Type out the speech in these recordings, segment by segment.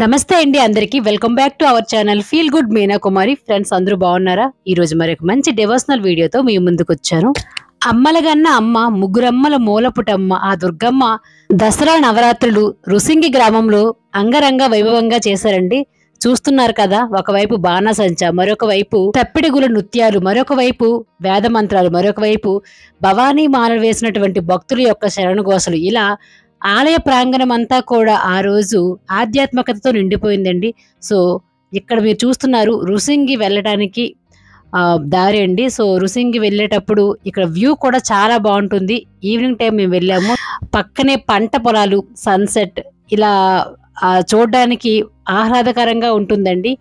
నమస్తే అండి అందరికి welcome back to our channel feel good Meena Kumari friends అందరూ బాగున్నారా ఈ రోజు మరి ఒక మంచి డివోషనల్ వీడియోతో మీ ముందుకు వచ్చాను అమ్మలగన్న అమ్మ ముగ్గురమ్మల మూలపుటమ్మ ఆ దుర్గమ్మ దసరా నవరాత్రులు రుసింగి గ్రామంలో అంగరంగ వైభవంగా చేశారండి చూస్తున్నారు కదా ఒకవైపు బాణసంచ మరొక వైపు తప్పిడిగుల నృత్యాలు మరొక వైపు వేద మంత్రాలు మరొక వైపు భవానీ మాలలు వేసినటువంటి భక్తుల యొక్క శరణుఘోషలు ఇలా ఆలయ ప్రాంగణం అంతా కూడా ఆ రోజు ఆధ్యాత్మికతతో నిండిపోయిందండి సో ఇక్కడ మీరు చూస్తున్నారు రుసింగి వెళ్ళడానికి ఆ, దారి అండి సో రుసింగి వెళ్ళేటప్పుడు ఇక్కడ వ్యూ కూడా చాలా బాగుంటుంది ఈవినింగ్ టైం మేము వెళ్ళాము పక్కనే పంట పొలాలు సన్సెట్ ఇలా ఆ, చూడడానికి ఆహ్లాదకరంగా ఉంటుందండి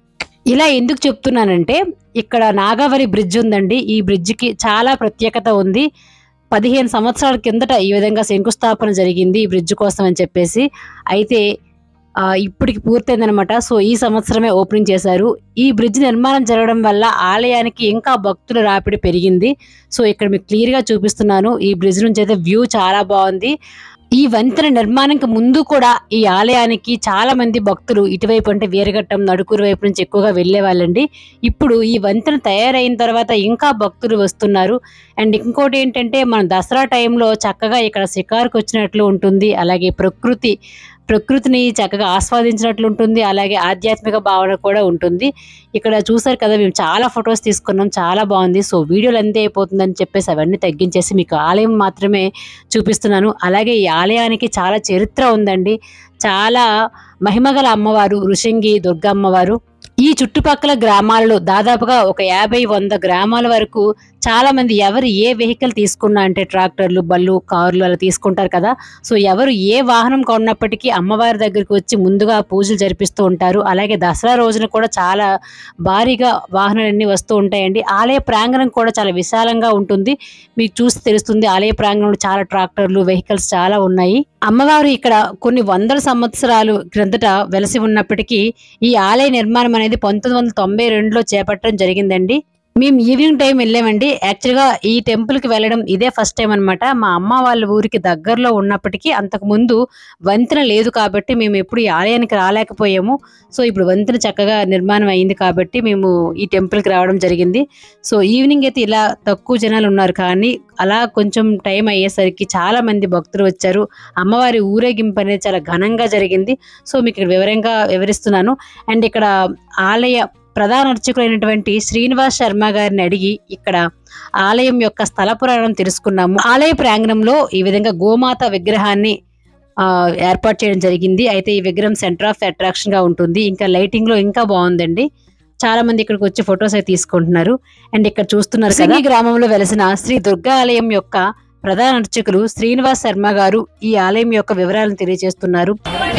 ఇలా ఎందుకు చెప్తున్నానంటే ఇక్కడ నాగావరి బ్రిడ్జ్ ఉందండి ఈ బ్రిడ్జికి చాలా ప్రత్యేకత ఉంది పదిహేను సంవత్సరాల కిందట ఈ విధంగా శంకుస్థాపన జరిగింది ఈ బ్రిడ్జ్ కోసం అని చెప్పేసి అయితే ఆ, ఇప్పటికి పూర్తయిందనమాట సో ఈ సంవత్సరమే ఓపెనింగ్ చేశారు ఈ బ్రిడ్జ్ నిర్మాణం జరగడం వల్ల ఆలయానికి ఇంకా భక్తుల రాపిడి పెరిగింది సో ఇక్కడ మీకు క్లియర్ గా చూపిస్తున్నాను ఈ బ్రిడ్జ్ నుంచి అయితే వ్యూ చాలా బాగుంది ఈ వంతెన నిర్మాణానికి ముందు కూడా ఈ ఆలయానికి చాలా మంది భక్తులు ఇటువైపు అంటే వీరఘట్టం నడుకూరు వైపు నుంచి ఎక్కువగా వెళ్లే వాళ్ళండి ఇప్పుడు ఈ వంతెన తయారైన తర్వాత ఇంకా భక్తులు వస్తున్నారు అండ్ ఇంకోటి ఏంటంటే మన దసరా టైంలో చక్కగా ఇక్కడ షికారుకు వచ్చినట్లు ఉంటుంది అలాగే ప్రకృతి ప్రకృతిని చక్కగా ఆస్వాదించినట్లు ఉంటుంది అలాగే ఆధ్యాత్మిక భావన కూడా ఉంటుంది ఇక్కడ చూసారు కదా మేము చాలా ఫొటోస్ తీసుకున్నాం చాలా బాగుంది సో వీడియోలు అంతే అయిపోతుందని చెప్పేసి అవన్నీ తగ్గించేసి మీకు ఆలయం మాత్రమే చూపిస్తున్నాను అలాగే ఈ ఆలయానికి చాలా చరిత్ర ఉందండి చాలా మహిమగల అమ్మవారు ఋషంగి దుర్గమ్మవారు ఈ చుట్టుపక్కల గ్రామాలలో దాదాపుగా ఒక యాభై వంద గ్రామాల వరకు చాలా మంది ఎవరు ఏ వెహికల్ తీసుకున్నా అంటే ట్రాక్టర్లు బళ్ళు కార్లు అలా తీసుకుంటారు కదా సో ఎవరు ఏ వాహనం కొన్నప్పటికీ అమ్మవారి దగ్గరికి వచ్చి ముందుగా పూజలు జరిపిస్తూ ఉంటారు అలాగే దసరా రోజున కూడా చాలా భారీగా వాహనాలన్నీ వస్తూ ఉంటాయండి ఆలయ ప్రాంగణం కూడా చాలా విశాలంగా ఉంటుంది మీకు చూసి తెలుస్తుంది ఆలయ ప్రాంగణంలో చాలా ట్రాక్టర్లు వెహికల్స్ చాలా ఉన్నాయి అమ్మవారు ఇక్కడ కొన్ని వందల సంవత్సరాలు క్రిందట వెలసి ఉన్నప్పటికీ ఈ ఆలయ నిర్మాణం అనేది పంతొమ్మిది వందల తొంభై రెండులో చేపట్టడం జరిగిందండి మేము ఈవినింగ్ టైం వెళ్ళామండి యాక్చువల్గా ఈ టెంపుల్ కి వెళ్ళడం ఇదే ఫస్ట్ టైం అన్నమాట మా అమ్మ వాళ్ళ ఊరికి దగ్గరలో ఉన్నప్పటికీ అంతకు ముందు వంతెన లేదు కాబట్టి మేము ఎప్పుడు ఈ ఆలయానికి రాలేకపోయాము సో ఇప్పుడు వంతెన చక్కగా నిర్మాణం అయింది కాబట్టి మేము ఈ టెంపుల్ కి రావడం జరిగింది సో ఈవినింగ్ అయితే ఇలా తక్కువ జనాలు ఉన్నారు కానీ అలా కొంచెం టైం అయ్యేసరికి చాలా మంది భక్తులు వచ్చారు అమ్మవారి ఊరేగింపు అనేది చాలా ఘనంగా జరిగింది సో మీకు ఇక్కడ వివరంగా వివరిస్తున్నాను అండ్ ఇక్కడ ఆలయ ప్రధాన అర్చకులైనటువంటి శ్రీనివాస్ శర్మ గారిని అడిగి ఇక్కడ ఆలయం యొక్క స్థల పురాణం తెలుసుకున్నాము ఆలయ ప్రాంగణంలో ఈ విధంగా గోమాత విగ్రహాన్ని ఆ, ఏర్పాటు చేయడం జరిగింది అయితే ఈ విగ్రహం సెంటర్ ఆఫ్ అట్రాక్షన్ గా ఉంటుంది ఇంకా లైటింగ్ లో ఇంకా బాగుందండి చాలా మంది ఇక్కడికి వచ్చి ఫొటోస్ అయితే తీసుకుంటున్నారు అండ్ ఇక్కడ చూస్తున్నారు కదా ఈ గ్రామంలో వెలసిన శ్రీ దుర్గా ఆలయం యొక్క ప్రధాన అర్చకులు శ్రీనివాస్ శర్మ గారు ఈ ఆలయం యొక్క వివరాలను తెలియజేస్తున్నారు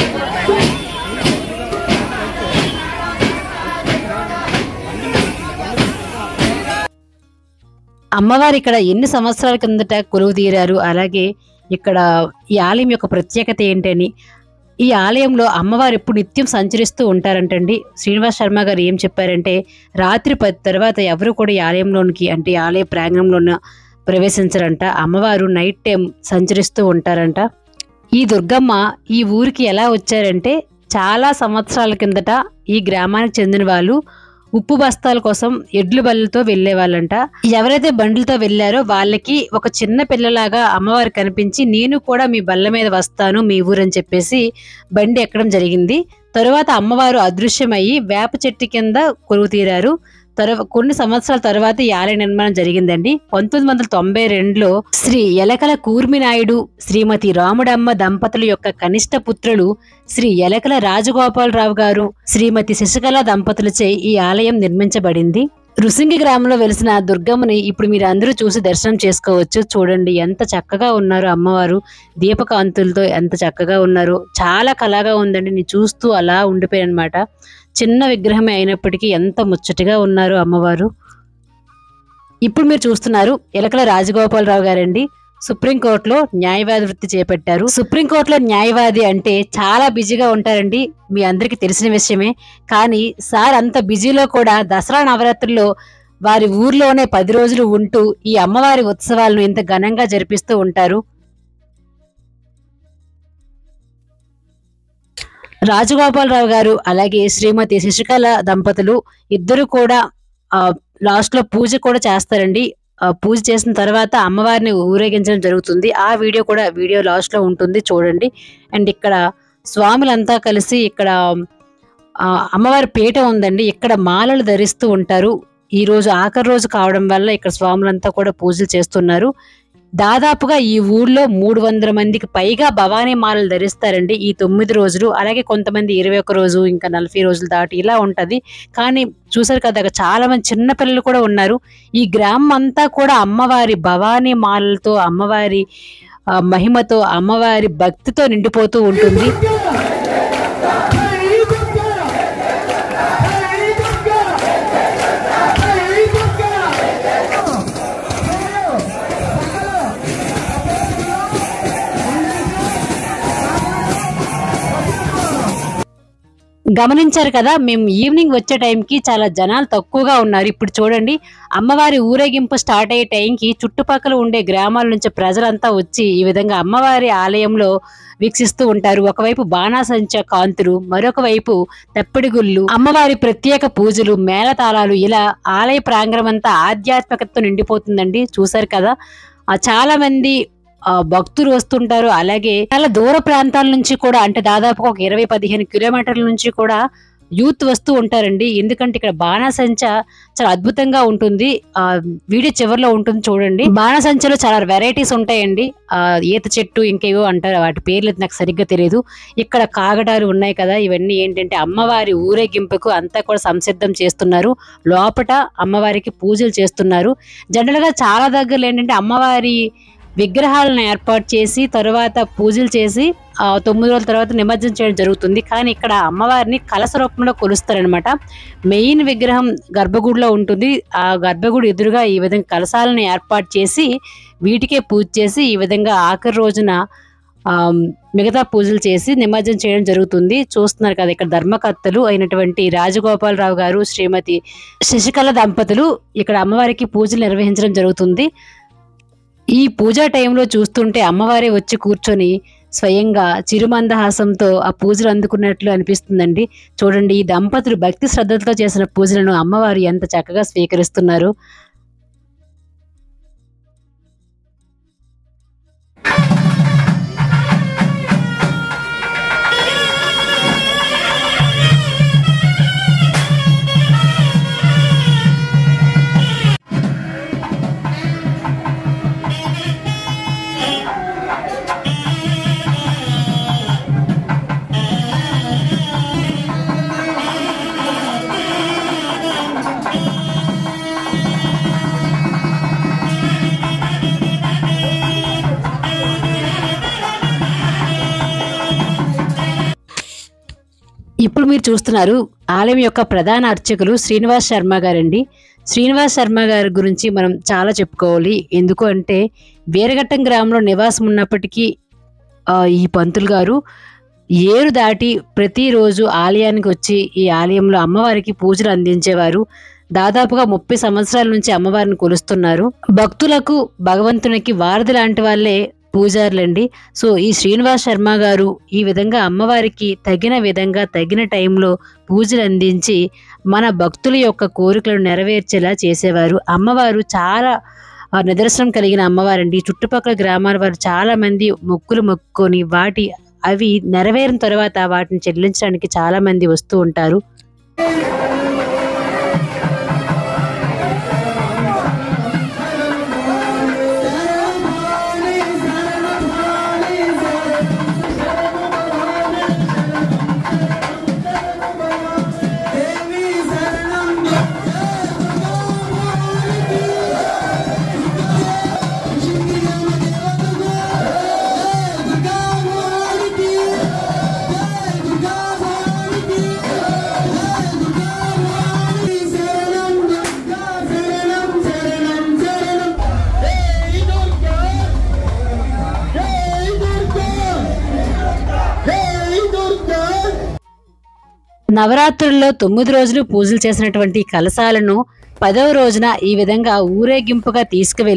అమ్మవారు ఇక్కడ ఎన్ని సంవత్సరాల కిందట కొలువు తీరారు అలాగే ఇక్కడ ఈ ఆలయం యొక్క ప్రత్యేకత ఏంటని ఈ ఆలయంలో అమ్మవారు ఎప్పుడు నిత్యం సంచరిస్తూ ఉంటారంటండి శ్రీనివాస్ శర్మ గారు ఏం చెప్పారంటే రాత్రి పది తర్వాత ఎవరు కూడా ఈ ఆలయంలోనికి అంటే ఈ ఆలయ ప్రాంగణంలోన ప్రవేశించరంట అమ్మవారు నైట్ టైం సంచరిస్తూ ఉంటారంట ఈ దుర్గమ్మ ఈ ఊరికి ఎలా వచ్చారంటే చాలా సంవత్సరాల కిందట ఈ గ్రామానికి చెందిన వాళ్ళు ఉప్పు బస్తాల కోసం ఎడ్లు బళ్ళతో వెళ్లే వాళ్ళంట ఎవరైతే బండ్లతో వెళ్లారో వాళ్ళకి ఒక చిన్న పిల్లలాగా అమ్మవారు కనిపించి నేను కూడా మీ బల్ల మీద వస్తాను మీ ఊరని చెప్పేసి బండి ఎక్కడం జరిగింది తరువాత అమ్మవారు అదృశ్యమయ్యి వేప చెట్టు కింద కొలువు తీరారు తర్వా కొన్ని సంవత్సరాల తర్వాత ఈ ఆలయ నిర్మాణం జరిగిందండి పంతొమ్మిది వందల తొంభై రెండులో శ్రీ ఎలకల కూర్మి నాయుడు శ్రీమతి రాముడమ్మ దంపతుల యొక్క కనిష్ట పుత్రులు శ్రీ ఎలకల రాజగోపాలరావు గారు శ్రీమతి శశికళ దంపతులచే ఈ ఆలయం నిర్మించబడింది రుసింగి గ్రామంలో వెలిసిన దుర్గమ్మని ఇప్పుడు మీరు అందరూ చూసి దర్శనం చేసుకోవచ్చు చూడండి ఎంత చక్కగా ఉన్నారు అమ్మవారు దీపకాంతులతో ఎంత చక్కగా ఉన్నారు చాలా కళగా ఉందండి నేను చూస్తూ అలా ఉండిపోయాను అనమాట చిన్న విగ్రహమే అయినప్పటికీ ఎంత ముచ్చటగా ఉన్నారు అమ్మవారు ఇప్పుడు మీరు చూస్తున్నారు ఎలకల రాజగోపాలరావు గారండి సుప్రీంకోర్టులో న్యాయవాది వృత్తి చేపట్టారు సుప్రీంకోర్టులో న్యాయవాది అంటే చాలా బిజీగా ఉంటారండి మీ అందరికీ తెలిసిన విషయమే కానీ సార్ అంత బిజీలో కూడా దసరా నవరాత్రుల్లో వారి ఊర్లోనే పది రోజులు ఉంటూ ఈ అమ్మవారి ఉత్సవాలను ఇంత ఘనంగా జరిపిస్తూ ఉంటారు రాజగోపాలరావు గారు అలాగే శ్రీమతి శశికళ దంపతులు ఇద్దరు కూడా ఆ లాస్ట్ లో పూజ కూడా చేస్తారండి ఆ, పూజ చేసిన తర్వాత అమ్మవారిని ఊరేగించడం జరుగుతుంది ఆ వీడియో కూడా వీడియో లాస్ట్ లో ఉంటుంది చూడండి అండ్ ఇక్కడ స్వాములంతా కలిసి ఇక్కడ ఆ, అమ్మవారి పీట ఉందండి ఇక్కడ మాలలు ధరిస్తూ ఉంటారు ఈ రోజు ఆఖరి రోజు కావడం వల్ల ఇక్కడ స్వాములంతా కూడా పూజలు చేస్తున్నారు దాదాపుగా ఈ ఊళ్ళో మూడు వందల మందికి పైగా భవానీ మాలలు ధరిస్తారండి ఈ తొమ్మిది రోజులు అలాగే కొంతమంది ఇరవై ఒక్క రోజు ఇంకా నలభై రోజులు దాటి ఇలా ఉంటది కానీ చూసారు కదా అక్కడ చాలా మంది చిన్న పిల్లలు కూడా ఉన్నారు ఈ గ్రామం అంతా కూడా అమ్మవారి భవానీ మాలలతో అమ్మవారి ఆ, మహిమతో అమ్మవారి భక్తితో నిండిపోతూ ఉంటుంది గమనించారు కదా మేము ఈవినింగ్ వచ్చే టైంకి చాలా జనాలు తక్కువగా ఉన్నారు ఇప్పుడు చూడండి అమ్మవారి ఊరేగింపు స్టార్ట్ అయ్యే టైంకి చుట్టుపక్కల ఉండే గ్రామాల నుంచి ప్రజలంతా వచ్చి ఈ విధంగా అమ్మవారి ఆలయంలో వీక్షిస్తూ ఉంటారు ఒకవైపు బాణాసంచ కాంతులు మరొక వైపు తెప్పడి గుళ్ళు అమ్మవారి ప్రత్యేక పూజలు మేళతాళాలు ఇలా ఆలయ ప్రాంగణం అంతా ఆధ్యాత్మికతతో నిండిపోతుందండి చూసారు కదా ఆ చాలా మంది ఆ, భక్తులు వస్తుంటారు అలాగే చాలా దూర ప్రాంతాల నుంచి కూడా అంటే దాదాపు ఒక ఇరవై పదిహేను కిలోమీటర్ల నుంచి కూడా యూత్ వస్తూ ఉంటారండి ఎందుకంటే ఇక్కడ బాణాసంచ చాలా అద్భుతంగా ఉంటుంది ఆ వీడియో చివరిలో ఉంటుంది చూడండి బాణాసంచలో చాలా వెరైటీస్ ఉంటాయండి ఆ ఈత చెట్టు ఇంకేవో అంటారు వాటి పేర్లు నాకు సరిగ్గా తెలియదు ఇక్కడ కాగడాలు ఉన్నాయి కదా ఇవన్నీ ఏంటంటే అమ్మవారి ఊరేగింపుకు అంతా కూడా సంసిద్ధం చేస్తున్నారు లోపట అమ్మవారికి పూజలు చేస్తున్నారు జనరల్ గా చాలా దగ్గరలో ఏంటంటే అమ్మవారి విగ్రహాలను ఏర్పాటు చేసి తరువాత పూజలు చేసి ఆ తొమ్మిది రోజుల తర్వాత నిమజ్జనం చేయడం జరుగుతుంది కానీ ఇక్కడ అమ్మవారిని కలస రూపంలో కొలుస్తారనమాట మెయిన్ విగ్రహం గర్భగుడిలో ఉంటుంది ఆ గర్భగుడి ఎదురుగా ఈ విధంగా కలశాలను ఏర్పాటు చేసి వీటికే పూజ చేసి ఈ విధంగా ఆఖరి రోజున ఆ, మిగతా పూజలు చేసి నిమజ్జనం చేయడం జరుగుతుంది చూస్తున్నారు కదా ఇక్కడ ధర్మకర్తలు అయినటువంటి రాజగోపాలరావు గారు శ్రీమతి శశికళ దంపతులు ఇక్కడ అమ్మవారికి పూజలు నిర్వహించడం జరుగుతుంది ఈ పూజా టైంలో చూస్తుంటే అమ్మవారే వచ్చి కూర్చొని స్వయంగా చిరుమందహాసంతో ఆ పూజలు అందుకున్నట్లు అనిపిస్తుందండి చూడండి ఈ దంపతులు భక్తి శ్రద్ధలతో చేసిన పూజలను అమ్మవారు ఎంత చక్కగా స్వీకరిస్తున్నారు ఇప్పుడు మీరు చూస్తున్నారు ఆలయం యొక్క ప్రధాన అర్చకులు శ్రీనివాస్ శర్మ గారండి శ్రీనివాస్ శర్మ గారి గురించి మనం చాలా చెప్పుకోవాలి ఎందుకు అంటే వీరఘట్టం గ్రామంలో నివాసం ఉన్నప్పటికీ ఆ, ఈ పంతులు గారు ఏరు దాటి ప్రతిరోజు ఆలయానికి వచ్చి ఈ ఆలయంలో అమ్మవారికి పూజలు అందించేవారు దాదాపుగా ముప్పై సంవత్సరాల నుంచి అమ్మవారిని కొలుస్తున్నారు భక్తులకు భగవంతునికి వారధి లాంటి వాళ్ళే పూజారులండి సో ఈ శ్రీనివాస్ శర్మ గారు ఈ విధంగా అమ్మవారికి తగిన విధంగా తగిన టైంలో పూజలు అందించి మన భక్తుల యొక్క కోరికలను నెరవేర్చేలా చేసేవారు అమ్మవారు చాలా ఆ, నిదర్శనం కలిగిన అమ్మవారండి చుట్టుపక్కల గ్రామాల వారు చాలా మంది మొక్కులు మొక్కుకొని వాటి అవి నెరవేరిన తర్వాత వాటిని చెల్లించడానికి చాలా మంది వస్తూ ఉంటారు నవరాత్రుల్లో తొమ్మిది రోజులు పూజలు చేసినటువంటి కలశాలను పదవ రోజున ఈ విధంగా ఊరేగింపుగా తీసుకువెళ్ళి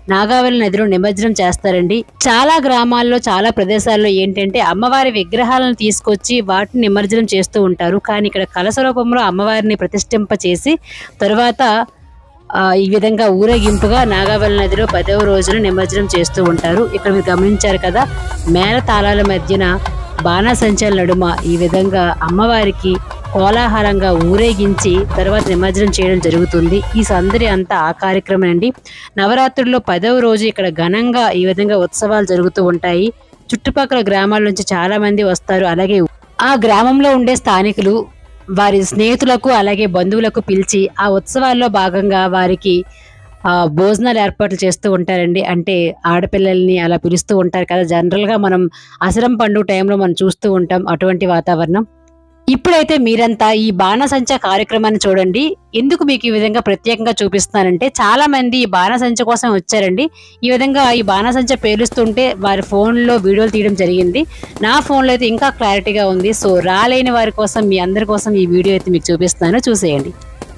నాగావళి నదిలో నిమజ్జనం చేస్తారండి చాలా గ్రామాల్లో చాలా ప్రదేశాల్లో ఏంటంటే అమ్మవారి విగ్రహాలను తీసుకొచ్చి వాటిని నిమజ్జనం చేస్తూ ఉంటారు కానీ ఇక్కడ కలశ రూపంలో అమ్మవారిని ప్రతిష్ఠింప చేసి తరువాత ఆ, ఈ విధంగా ఊరేగింపుగా నాగావళి నదిలో పదవ రోజున నిమజ్జనం చేస్తూ ఉంటారు ఇక్కడ మీరు గమనించారు కదా మేళ తాళాల మధ్యన బాణాసంచాల నడుమ ఈ విధంగా అమ్మవారికి కోలాహలంగా ఊరేగించి తర్వాత నిమజ్జనం చేయడం జరుగుతుంది ఈ సందడి అంతా ఆ కార్యక్రమం అండి నవరాత్రుల్లో పదవ రోజు ఇక్కడ ఘనంగా ఈ విధంగా ఉత్సవాలు జరుగుతూ ఉంటాయి చుట్టుపక్కల గ్రామాల నుంచి చాలా మంది వస్తారు అలాగే ఆ గ్రామంలో ఉండే స్థానికులు వారి స్నేహితులకు అలాగే బంధువులకు పిలిచి ఆ ఉత్సవాల్లో భాగంగా వారికి ఆ, భోజనాలు ఏర్పాట్లు చేస్తూ ఉంటారండి అంటే ఆడపిల్లల్ని అలా పిలుస్తూ ఉంటారు కదా జనరల్గా మనం అసరం పండుగ టైంలో మనం చూస్తూ ఉంటాం అటువంటి వాతావరణం ఇప్పుడైతే మీరంతా ఈ బాణసంచ కార్యక్రమాన్ని చూడండి ఎందుకు మీకు ఈ విధంగా ప్రత్యేకంగా చూపిస్తున్నానంటే చాలా మంది ఈ బాణసంచ కోసం వచ్చారండి ఈ విధంగా ఈ బాణసంచ పేలుస్తుంటే వారి ఫోన్లో వీడియోలు తీయడం జరిగింది నా ఫోన్లో అయితే ఇంకా క్లారిటీగా ఉంది సో రాలేని వారి కోసం మీ అందరి కోసం ఈ వీడియో అయితే మీకు చూపిస్తున్నాను చూసేయండి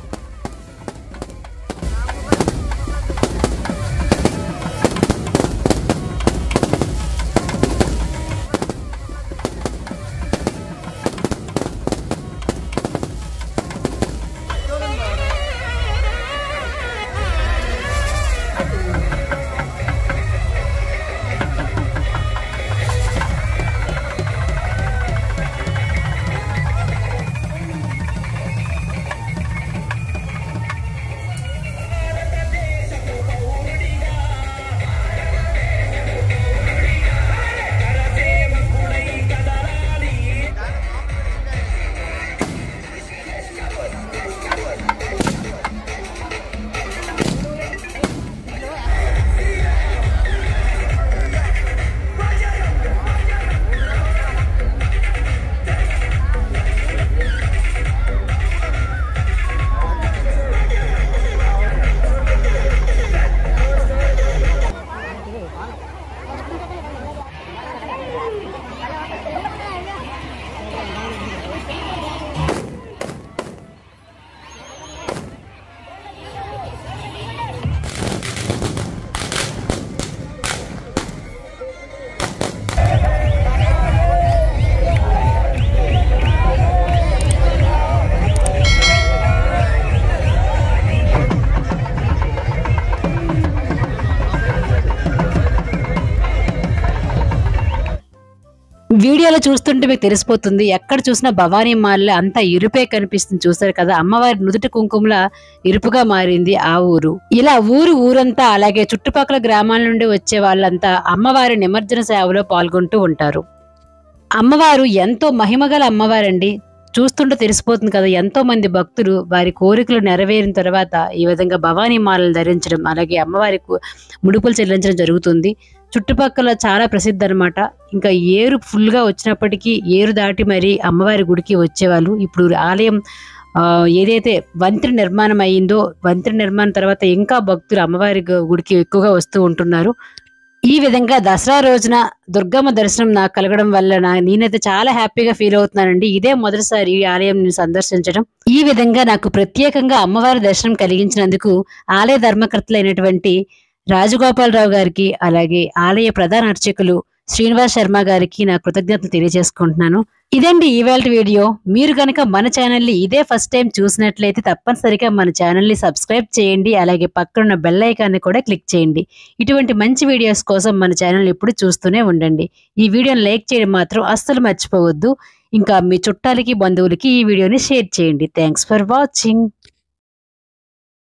వీడియోలో చూస్తుంటే మీకు తెలిసిపోతుంది ఎక్కడ చూసినా భవానీ మాల్లో అంతా ఇరుపే కనిపిస్తుంది చూసారు కదా అమ్మవారి నుదుటి కుంకుమల ఇరుపుగా మారింది ఆ ఊరు ఇలా ఊరు ఊరంతా అలాగే చుట్టుపక్కల గ్రామాల నుండి వచ్చే వాళ్ళంతా అమ్మవారి నిమజ్జన సేవలో పాల్గొంటూ ఉంటారు అమ్మవారు ఎంతో మహిమగల అమ్మవారండి చూస్తుంటే తెలిసిపోతుంది కదా ఎంతో మంది భక్తులు వారి కోరికలు నెరవేరిన తర్వాత ఈ విధంగా భవానీ మాలలు ధరించడం అలాగే అమ్మవారికి ముడుపులు చెల్లించడం జరుగుతుంది చుట్టుపక్కల చాలా ప్రసిద్ధి అనమాట ఇంకా ఏరు ఫుల్గా వచ్చినప్పటికీ ఏరు దాటి మరి అమ్మవారి గుడికి వచ్చేవాళ్ళు ఇప్పుడు ఆలయం ఆ, ఏదైతే వంతెన నిర్మాణం అయ్యిందో వంతెన నిర్మాణం తర్వాత ఇంకా భక్తులు అమ్మవారి గు- గుడికి ఎక్కువగా వస్తూ ఉంటున్నారు ఈ విధంగా దసరా రోజున దుర్గమ్మ దర్శనం నాకు కలగడం వల్ల నా నేనైతే చాలా హ్యాపీగా ఫీల్ అవుతున్నానండి ఇదే మొదటిసారి ఈ ఆలయం నేను సందర్శించడం ఈ విధంగా నాకు ప్రత్యేకంగా అమ్మవారి దర్శనం కలిగించినందుకు ఆలయ ధర్మకర్తలైనటువంటి రాజగోపాలరావు గారికి అలాగే ఆలయ ప్రధాన అర్చకులు శ్రీనివాస్ శర్మ గారికి నా కృతజ్ఞతలు తెలియజేసుకుంటున్నాను ఇదండి ఈవేళ వీడియో మీరు కనుక మన ఛానల్ని ఇదే ఫస్ట్ టైం చూసినట్లయితే తప్పనిసరిగా మన ఛానల్ని సబ్స్క్రైబ్ చేయండి అలాగే పక్కనున్న బెల్ ఐకాన్ని కూడా క్లిక్ చేయండి ఇటువంటి మంచి వీడియోస్ కోసం మన ఛానల్ ఎప్పుడు చూస్తూనే ఉండండి ఈ వీడియోని లైక్ చేయడం మాత్రం అస్సలు మర్చిపోవద్దు ఇంకా మీ చుట్టాలకి బంధువులకి ఈ వీడియోని షేర్ చేయండి థ్యాంక్స్ ఫర్ వాచింగ్